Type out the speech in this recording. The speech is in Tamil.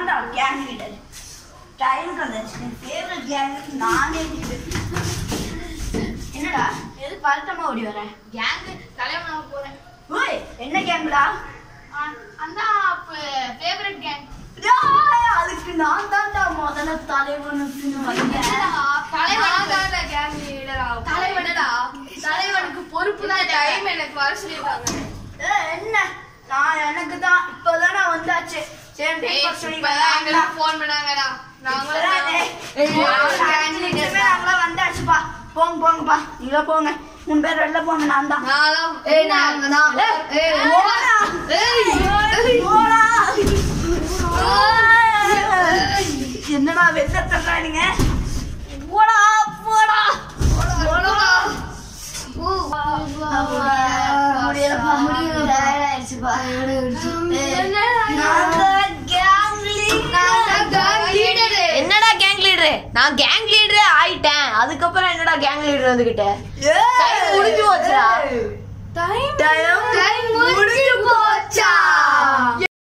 தான் கேங் லீடர் டைம் வந்துச்சு ஃபேவரட் கேங் நானே leader. என்னடா எது பதட்டமா ஓடி வர கேங் தலைவனாக போறேன் ஓய் என்ன கேங்டா அந்த ஃபேவரட் கேங் அதுக்கு நான் தான்டா முதல்ல தலைவனுக்கு தலைவன் கேங் லீடரா தலைவனடா தலைவனுக்கு பொறுப்பு தான் டைம் எனக்கு வர சொல்லிருக்காங்க என்ன நான் எனக்கு தான் இப்போதானே வந்தாச்சு சரி breakfast சொல்லி இப்பதான் வாங்கடா. எங்களுக்கு ஃபோன் பண்ணாங்கடா நாங்களும் நாங்களாம் வந்தாச்சுப்பா போங்க போங்கப்பா நீங்களா போங்க மூணு பேர் வெளில போங்க நான் தான் நானும் ஏய், நாங்க தான். ஏய், போடா. போடா. என்னடா வெத்த தள்ளாடுங்க போடா போடா போடா முடியலப்பா முடியல ஆயிடுச்சுப்பா என்னடா கேங் லீடரு நான் கேங் லீடரே ஆயிட்டேன் அதுக்கப்புறம் என்னடா கேங் லீடர் வந்துகிட்ட Time முடிஞ்சு போச்சுடா.